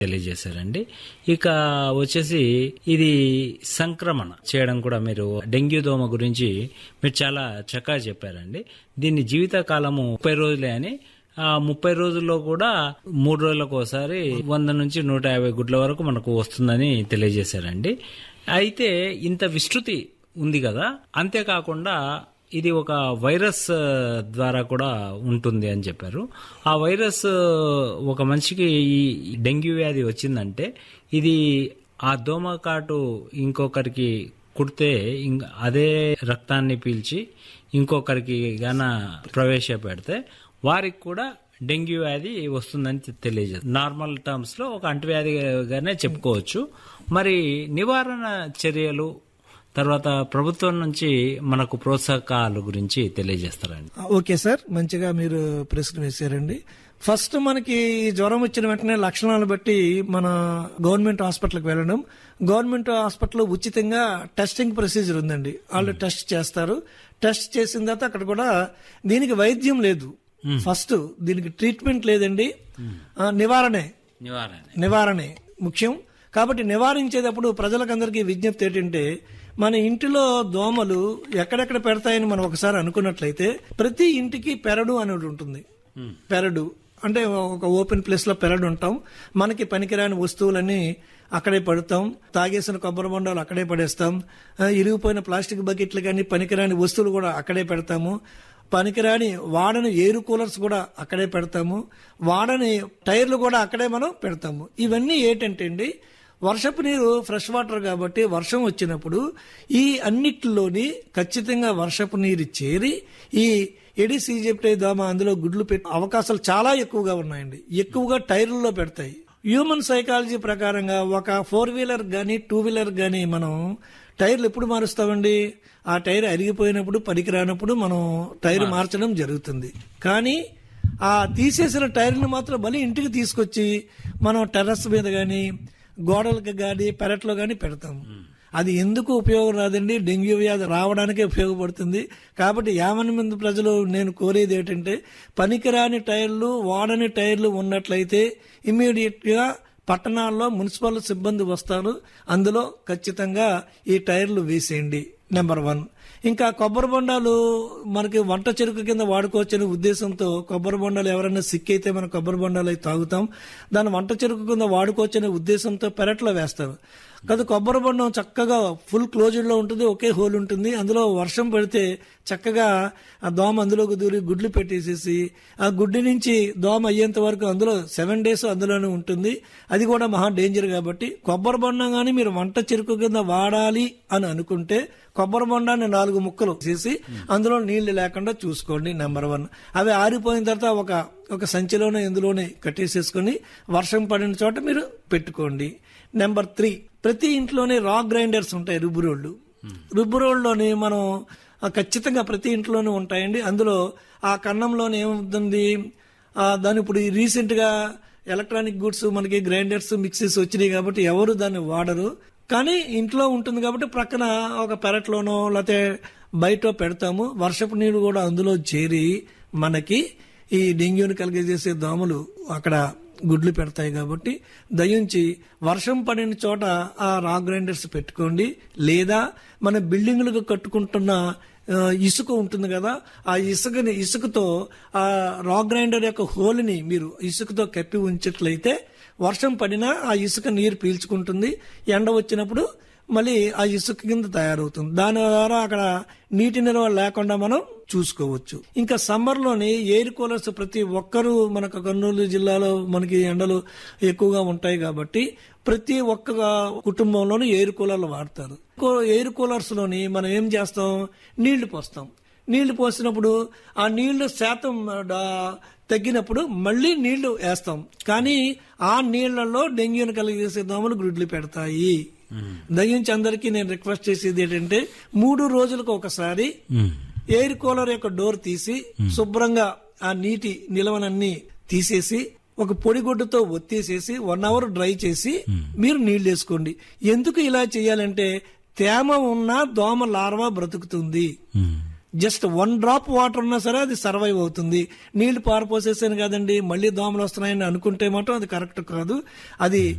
తెలియజేశారండి ఇక వచ్చేసి ఇది సంక్రమణ చేయడం కూడా మీరు డెంగ్యూ దోమ గురించి మీరు చాలా చక్కగా చెప్పారండి దీని జీవిత కాలము ముప్పై రోజులే అని ఆ ముప్పై రోజుల్లో కూడా మూడు రోజులకు ఒకసారి వంద నుంచి నూట యాభై గుడ్ల వరకు మనకు వస్తుందని తెలియజేశారండి అయితే ఇంత విస్తృతి ఉంది కదా అంతేకాకుండా ఇది ఒక వైరస్ ఆ, ద్వారా కూడా ఉంటుంది అని చెప్పారు ఆ వైరస్ ఆ, ఒక మనిషికి ఈ డెంగ్యూ వ్యాధి వచ్చిందంటే ఇది ఆ దోమ కాటు ఇంకొకరికి కుడితే ఇంక అదే రక్తాన్ని పీల్చి ఇంకొకరికి గాన ప్రవేశపెడితే వారికి కూడా డెంగ్యూ వ్యాధి వస్తుందని తెలియజేస్తుంది నార్మల్ టర్మ్స్ లో ఒక అంటువ్యాధిగానే చెప్పుకోవచ్చు మరి నివారణ చర్యలు తర్వాత ప్రభుత్వం నుంచి మనకు ప్రోత్సాహకాల గురించి తెలియజేస్తారండి ఓకే సార్ మంచిగా మీరు ప్రశ్న వేశారండి ఫస్ట్ మనకి ఈ జ్వరం వచ్చిన వెంటనే లక్షణాలు బట్టి మన గవర్నమెంట్ హాస్పిటల్కి వెళ్ళడం గవర్నమెంట్ హాస్పిటల్లో ఉచితంగా టెస్టింగ్ ప్రొసీజర్ ఉందండి వాళ్ళు టెస్ట్ చేస్తారు టెస్ట్ చేసిన తర్వాత అక్కడ కూడా దీనికి వైద్యం లేదు ఫస్ట్ దీనికి ట్రీట్మెంట్ లేదండి ఆ, నివారణే నివారణ నివారణే ముఖ్యం కాబట్టి నివారించేటప్పుడు ప్రజలకందరికీ విజ్ఞప్తి ఏంటంటే మన ఇంటిలో దోమలు ఎక్కడెక్కడ పెడతాయని మనం ఒకసారి అనుకున్నట్లయితే ప్రతి ఇంటికి పెరడు అనేది ఉంటుంది పెరడు అంటే ఒక ఓపెన్ ప్లేస్ లో పెరడు ఉంటాం మనకి పనికిరాని వస్తువులన్నీ అక్కడే పడతాం తాగేసిన కొబ్బరి బొండాలు అక్కడే పడేస్తాం ఆ, ఇరిగిపోయిన ప్లాస్టిక్ బకెట్లు కానీ పనికిరాని వస్తువులు కూడా అక్కడే పెడతాము పనికిరాని వాడని ఎయిర్ కూలర్స్ కూడా అక్కడే పెడతాము వాడని టైర్లు కూడా అక్కడే మనం పెడతాము ఇవన్నీ ఏంటంటే అండి వర్షపు నీరు ఫ్రెష్ వాటర్ కాబట్టి వర్షం వచ్చినప్పుడు ఈ అన్నిటిలోని ఖచ్చితంగా వర్షపు నీరు చేరి ఈ ఎడిస్ ఈజిప్టే దోమ అందులో గుడ్లు పెట్టే అవకాశాలు చాలా ఎక్కువగా ఉన్నాయండి ఎక్కువగా టైర్లలో పెడతాయి హ్యూమన్ సైకాలజీ ప్రకారంగా ఒక ఫోర్ వీలర్ గానీ టూ వీలర్ గానీ మనం టైర్లు ఎప్పుడు మారుస్తామండి ఆ టైర్ అరిగిపోయినప్పుడు పనికిరానప్పుడు మనం టైర్ మార్చడం జరుగుతుంది కానీ ఆ తీసేసిన టైర్ని మాత్రం మళ్ళీ ఇంటికి తీసుకొచ్చి మనం టెర్రస్ మీద గాని గోడలకు గాని పెరట్లో గాని పెడతాం అది ఎందుకు ఉపయోగం రాదండి డెంగ్యూ వ్యాధి రావడానికే ఉపయోగపడుతుంది కాబట్టి యాభై మంది ప్రజలు నేను కోరేది ఏంటంటే పనికిరాని టైర్లు వాడని టైర్లు ఉన్నట్లయితే ఇమ్మీడియట్ గా పట్టణాల్లో మున్సిపల్ సిబ్బంది వస్తారు అందులో ఖచ్చితంగా ఈ టైర్లు వేసేయండి నెంబర్ వన్ ఇంకా కొబ్బరి బొండాలు మనకి వంట చెరుకు కింద వాడుకోవచ్చనే ఉద్దేశంతో కొబ్బరి బొండాలు ఎవరైనా సిక్ అయితే మనం కొబ్బరి బొండాలు అయి తాగుతాం దాన్ని వంట చెరుకు కింద వాడుకోవచ్చనే ఉద్దేశంతో పెరట్లో వేస్తారు కదా కొబ్బరి బొండం చక్కగా ఫుల్ క్లోజ్డ్ లో ఉంటుంది ఒకే హోల్ ఉంటుంది అందులో వర్షం పడితే చక్కగా ఆ దోమ అందులోకి దూరి గుడ్లు పెట్టేసేసి ఆ గుడ్డి నుంచి దోమ అయ్యేంత వరకు అందులో సెవెన్ డేస్ అందులోనే ఉంటుంది అది కూడా మహా డేంజర్ కాబట్టి కొబ్బరి బొండం కానీ మీరు వంట చెరుకు కింద వాడాలి అని అనుకుంటే కొబ్బరి బొండాన్ని నాలుగు ముక్కలు చేసి అందులో నీళ్లు లేకుండా చూసుకోండి నెంబర్ వన్ అవి ఆరిపోయిన తర్వాత ఒక ఒక సంచిలోనే ఇందులోనే కట్టేసేసుకొని వర్షం పడిన చోట మీరు పెట్టుకోండి నెంబర్ త్రీ ప్రతి ఇంట్లోనే రాక్ గ్రైండర్స్ ఉంటాయి రుబ్బురోళ్ళు రుబ్బురోళ్ళలోని మనం ఆ, ఖచ్చితంగా ప్రతి ఇంట్లోనే ఉంటాయండి అందులో ఆ కన్నంలోనే ఏముంటుంది ఆ, దాని ఇప్పుడు రీసెంట్ గా ఎలక్ట్రానిక్ గుడ్స్ మనకి గ్రైండర్స్ మిక్సీస్ వచ్చినాయి కాబట్టి ఎవరు దాన్ని వాడరు కానీ ఇంట్లో ఉంటుంది కాబట్టి ప్రక్కన ఒక పెరట్లోనో లేకపోతే బయట పెడతాము వర్షపు నీరు కూడా అందులో చేరి మనకి ఈ డెంగ్యూని కలిగజేసే దోమలు అక్కడ గుడ్లు పెడతాయి కాబట్టి దయించి వర్షం పడిన చోట ఆ రాక్ గ్రైండర్స్ పెట్టుకోండి లేదా మన బిల్డింగులకు కట్టుకుంటున్న ఆ, ఇసుక ఉంటుంది కదా ఆ ఇసుకని ఇసుకతో ఆ రాక్ గ్రైండర్ యొక్క హోల్ని మీరు ఇసుకతో కప్పి ఉంచట్లయితే వర్షం పడినా ఆ ఇసుక నీరు పీల్చుకుంటుంది ఎండ వచ్చినప్పుడు మళ్ళీ ఆ ఇసుక కింద తయారవుతుంది దాని ద్వారా అక్కడ నీటి నిల్వ లేకుండా మనం చూసుకోవచ్చు ఇంకా సమ్మర్ లోని ఎయిర్ కూలర్స్ ప్రతి ఒక్కరూ మనకు కర్నూలు జిల్లాలో మనకి ఎండలు ఎక్కువగా ఉంటాయి కాబట్టి ప్రతి ఒక్క కుటుంబంలోనూ ఎయిర్ కూలర్లు వాడతారు కూ- ఎయిర్ కూలర్స్ లోని మనం ఏం చేస్తాం నీళ్లు పోస్తాం నీళ్లు పోసినప్పుడు ఆ నీళ్లు శాతం ఆ, తగ్గినప్పుడు మళ్ళీ నీళ్లు వేస్తాం కానీ ఆ నీళ్లలో డెంగ్యూను కలిగేసే దోమలు గుడ్లు పెడతాయి దయించి అందరికీ నేను రిక్వెస్ట్ చేసేది ఏంటంటే మూడు రోజులకు ఒకసారి ఎయిర్ కూలర్ యొక్క డోర్ తీసి శుభ్రంగా ఆ నీటి నిలవనన్ని తీసేసి ఒక పొడిగుడ్డతో ఒత్తేసేసి వన్ అవర్ డ్రై చేసి మీరు నీళ్లు వేసుకోండి ఎందుకు ఇలా చేయాలంటే తేమ ఉన్నా దోమ లార్వా బ్రతుకుతుంది జస్ట్ వన్ డ్రాప్ వాటర్ ఉన్నా సరే అది సర్వైవ్ అవుతుంది నీళ్లు పారపోసేసాను కదండి మళ్ళీ దోమలు వస్తున్నాయని అనుకుంటే మాత్రం అది కరెక్ట్ కాదు అది